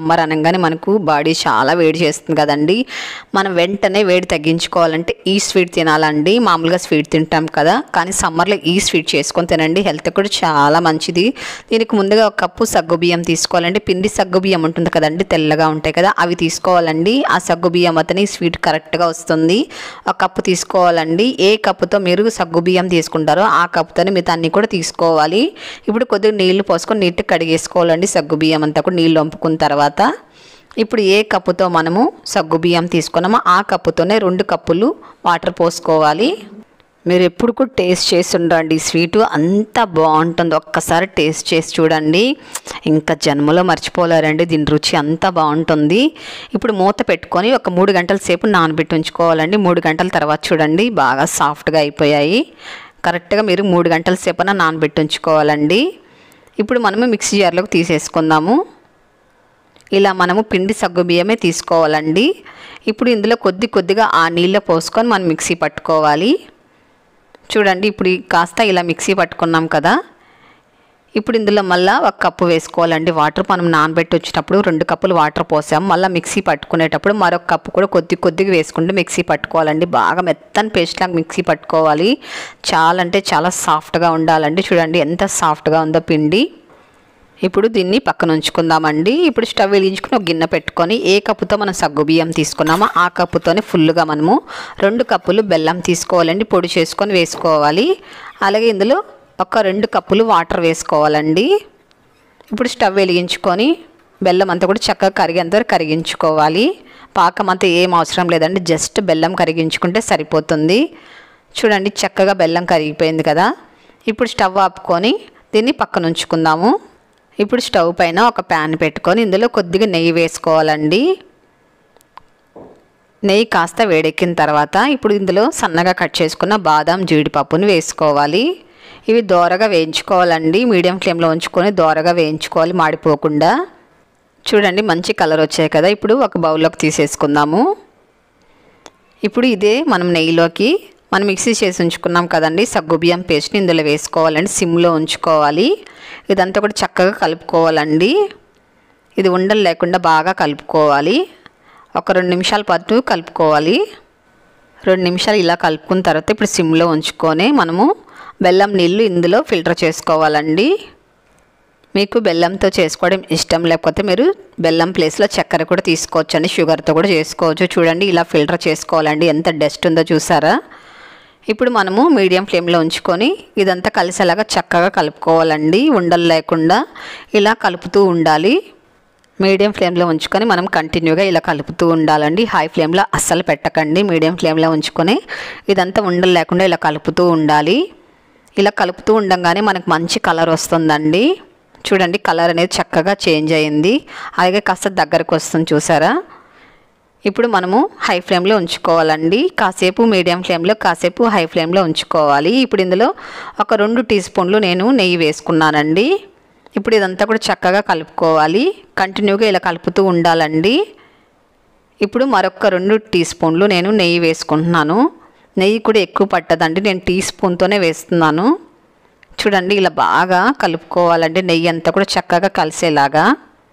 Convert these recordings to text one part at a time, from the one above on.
summer అనగానే మనకు body చాలా వేడి చేస్తుంది కదండి మనం వెంటనే వేడి తగ్గించుకోవాలంటే ఈ స్వీట్ తినాలండి మామూలుగా స్వీట్ తింటాం కదా కానీ సమ్మర్లో ఈ స్వీట్ చేసుకొని తినండి హెల్త్ కూడా చాలా మంచిది దీనికి ముందుగా ఒక కప్పు సగ్గు బియ్యం తీసుకోవాలండి పిండి సగ్గు బియ్యం ఉంటుంది కదండి తెల్లగా ఉంటాయి కదా అవి తీసుకోవాలండి ఆ సగ్గు బియ్యం అతని స్వీట్ కరెక్ట్గా వస్తుంది ఒక కప్పు తీసుకోవాలండి ఏ కప్పుతో మీరు సగ్గు బియ్యం తీసుకుంటారో ఆ కప్పుతోనే మిగతా అన్ని కూడా తీసుకోవాలి ఇప్పుడు కొద్దిగా నీళ్లు పోసుకొని నీట్గా కడిగేసుకోవాలండి సగ్గు బియ్యం అంతా కూడా నీళ్ళు వంపుకున్న తర్వాత ఇప్పుడు ఏ కప్పుతో మనము సగ్గు బియ్యం తీసుకున్నామో ఆ కప్పుతోనే రెండు కప్పులు వాటర్ పోసుకోవాలి మీరు ఎప్పుడు కూడా టేస్ట్ చేసి ఉండండి స్వీటు అంత బాగుంటుంది ఒక్కసారి టేస్ట్ చేసి చూడండి ఇంకా జన్మలో మర్చిపోలేరండి దీని రుచి అంత బాగుంటుంది ఇప్పుడు మూత పెట్టుకొని ఒక మూడు గంటల సేపు నానబెట్టి ఉంచుకోవాలండి మూడు గంటల తర్వాత చూడండి బాగా సాఫ్ట్గా అయిపోయాయి కరెక్ట్గా మీరు మూడు గంటల సేపున నానబెట్టి ఉంచుకోవాలండి ఇప్పుడు మనము మిక్సీ జార్లోకి తీసేసుకుందాము ఇలా మనము పిండి సగ్గు బియ్యమే తీసుకోవాలండి ఇప్పుడు ఇందులో కొద్ది కొద్దిగా ఆ నీళ్ళ పోసుకొని మనం మిక్సీ పట్టుకోవాలి చూడండి ఇప్పుడు ఈ కాస్త ఇలా మిక్సీ పట్టుకున్నాం కదా ఇప్పుడు ఇందులో మళ్ళీ ఒక కప్పు వేసుకోవాలండి వాటర్ మనం నానబెట్టి వచ్చేటప్పుడు రెండు కప్పులు వాటర్ పోసాం మళ్ళీ మిక్సీ పట్టుకునేటప్పుడు మరొక కప్పు కూడా కొద్ది కొద్దిగా వేసుకుంటూ మిక్సీ పట్టుకోవాలండి బాగా మెత్తని పేస్ట్ లాగా మిక్సీ పట్టుకోవాలి చాలా అంటే చాలా సాఫ్ట్గా ఉండాలండి చూడండి ఎంత సాఫ్ట్గా ఉందో పిండి ఇప్పుడు దీన్ని పక్కన ఉంచుకుందామండి ఇప్పుడు స్టవ్ వెలిగించుకుని ఒక గిన్నె పెట్టుకొని ఏ కప్పుతో మనం సగ్గు బియ్యం తీసుకున్నామో ఆ కప్పుతోనే ఫుల్గా మనము రెండు కప్పులు బెల్లం తీసుకోవాలండి పొడి చేసుకొని వేసుకోవాలి అలాగే ఇందులో ఒక రెండు కప్పులు వాటర్ వేసుకోవాలండి ఇప్పుడు స్టవ్ వెలిగించుకొని బెల్లం అంతా కూడా చక్కగా కరిగేంత వరకు కరిగించుకోవాలి పాకం అంతా ఏం అవసరం లేదండి జస్ట్ బెల్లం కరిగించుకుంటే సరిపోతుంది చూడండి చక్కగా బెల్లం కరిగిపోయింది కదా ఇప్పుడు స్టవ్ ఆపుకొని దీన్ని పక్కన ఉంచుకుందాము ఇప్పుడు స్టవ్ పైన ఒక ప్యాన్ పెట్టుకొని ఇందులో కొద్దిగా నెయ్యి వేసుకోవాలండి నెయ్యి కాస్త వేడెక్కిన తర్వాత ఇప్పుడు ఇందులో సన్నగా కట్ చేసుకున్న బాదం జీడిపప్పుని వేసుకోవాలి ఇవి దోరగా వేయించుకోవాలండి మీడియం ఫ్లేమ్లో ఉంచుకొని దోరగా వేయించుకోవాలి మాడిపోకుండా చూడండి మంచి కలర్ వచ్చాయి కదా ఇప్పుడు ఒక బౌల్లోకి తీసేసుకుందాము ఇప్పుడు ఇదే మనం నెయ్యిలోకి మనం మిక్సీ చేసి ఉంచుకున్నాం కదండి సగ్గుబియ్యం పేస్ట్ని ఇందులో వేసుకోవాలండి సిమ్లో ఉంచుకోవాలి ఇదంతా కూడా చక్కగా కలుపుకోవాలండి ఇది ఉండలు లేకుండా బాగా కలుపుకోవాలి ఒక రెండు నిమిషాల పాటు కలుపుకోవాలి రెండు నిమిషాలు ఇలా కలుపుకున్న తర్వాత ఇప్పుడు సిమ్లో ఉంచుకొని మనము బెల్లం నీళ్ళు ఇందులో ఫిల్టర్ చేసుకోవాలండి మీకు బెల్లంతో చేసుకోవడం ఇష్టం లేకపోతే మీరు బెల్లం ప్లేస్లో చక్కెర కూడా తీసుకోవచ్చు అండి షుగర్తో కూడా చేసుకోవచ్చు చూడండి ఇలా ఫిల్టర్ చేసుకోవాలండి ఎంత డస్ట్ ఉందో చూసారా ఇప్పుడు మనము మీడియం ఫ్లేమ్లో ఉంచుకొని ఇదంతా కలిసేలాగా చక్కగా కలుపుకోవాలండి ఉండలు లేకుండా ఇలా కలుపుతూ ఉండాలి మీడియం ఫ్లేమ్లో ఉంచుకొని మనం కంటిన్యూగా ఇలా కలుపుతూ ఉండాలండి హై ఫ్లేమ్లో అస్సలు పెట్టకండి మీడియం ఫ్లేమ్లో ఉంచుకొని ఇదంతా ఉండలు లేకుండా ఇలా కలుపుతూ ఉండాలి ఇలా కలుపుతూ ఉండంగానే మనకు మంచి కలర్ వస్తుందండి చూడండి కలర్ అనేది చక్కగా చేంజ్ అయింది అలాగే కాస్త దగ్గరకు వస్తుంది చూసారా ఇప్పుడు మనము హై ఫ్లేమ్లో ఉంచుకోవాలండి కాసేపు మీడియం ఫ్లేమ్లో కాసేపు హై ఫ్లేమ్లో ఉంచుకోవాలి ఇప్పుడు ఇందులో ఒక రెండు టీ స్పూన్లు నేను నెయ్యి వేసుకున్నానండి ఇప్పుడు ఇదంతా కూడా చక్కగా కలుపుకోవాలి కంటిన్యూగా ఇలా కలుపుతూ ఉండాలండి ఇప్పుడు మరొక రెండు టీ స్పూన్లు నేను నెయ్యి వేసుకుంటున్నాను నెయ్యి కూడా ఎక్కువ పట్టదండి నేను టీ స్పూన్తోనే వేస్తున్నాను చూడండి ఇలా బాగా కలుపుకోవాలండి నెయ్యి అంతా కూడా చక్కగా కలిసేలాగా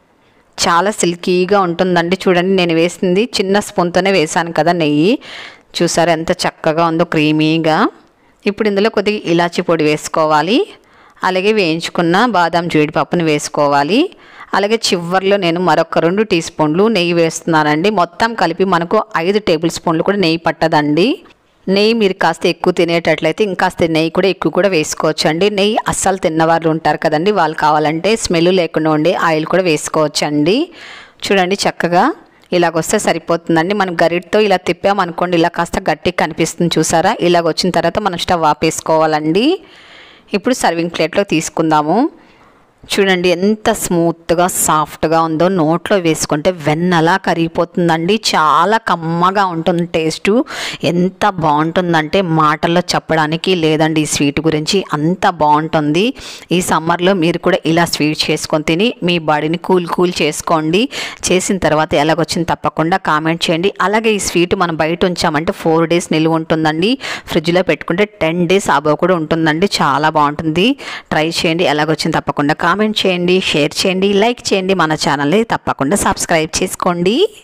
చాలా సిల్కీగా ఉంటుందండి చూడండి నేను వేసింది చిన్న స్పూన్తోనే వేసాను కదా నెయ్యి చూసారా ఎంత చక్కగా ఉందో క్రీమీగా ఇప్పుడు ఇందులో కొద్దిగా ఇలాచి పొడి వేసుకోవాలి అలాగే వేయించుకున్న బాదం జీడిపప్పుని వేసుకోవాలి అలాగే చివర్లో నేను మరొక రెండు టీ స్పూన్లు నెయ్యి వేస్తున్నానండి మొత్తం కలిపి మనకు ఐదు టేబుల్ స్పూన్లు కూడా నెయ్యి పట్టదండి నెయ్యి మీరు కాస్త ఎక్కువ తినేటట్లయితే ఇంకాస్త నెయ్యి కూడా ఎక్కువ కూడా వేసుకోవచ్చు అండి నెయ్యి అస్సలు తిన్నవాళ్ళు ఉంటారు కదండి వాళ్ళు కావాలంటే స్మెల్ లేకుండా ఉండే ఆయిల్ కూడా వేసుకోవచ్చు అండి చూడండి చక్కగా ఇలాగొస్తే సరిపోతుందండి మనం గరిటతో ఇలా తిప్పామనుకోండి ఇలా కాస్త గట్టిగా కనిపిస్తుంది చూసారా ఇలాగ వచ్చిన తర్వాత మనం స్టవ్ ఆపేసుకోవాలండి ఇప్పుడు సర్వింగ్ ప్లేట్లో తీసుకుందాము చూడండి ఎంత స్మూత్గా సాఫ్ట్గా ఉందో నోట్లో వేసుకుంటే వెన్నలా కరిగిపోతుందండి చాలా కమ్మగా ఉంటుంది టేస్ట్ ఎంత బాగుంటుందంటే మాటల్లో చెప్పడానికి లేదండి ఈ స్వీట్ గురించి అంత బాగుంటుంది ఈ సమ్మర్లో మీరు కూడా ఇలా స్వీట్ చేసుకొని తిని మీ బాడీని కూల్ కూల్ చేసుకోండి చేసిన తర్వాత ఎలాగొచ్చింది తప్పకుండా కామెంట్ చేయండి అలాగే ఈ స్వీట్ మనం బయట ఉంచామంటే ఫోర్ డేస్ నిలువ ఉంటుందండి ఫ్రిడ్జ్లో పెట్టుకుంటే టెన్ డేస్ అబవ్ కూడా ఉంటుందండి చాలా బాగుంటుంది ట్రై చేయండి ఎలాగొచ్చింది తప్పకుండా కామెంట్ చేయండి షేర్ చేయండి లైక్ చేయండి మన ఛానల్ని తప్పకుండా సబ్స్క్రైబ్ చేసుకోండి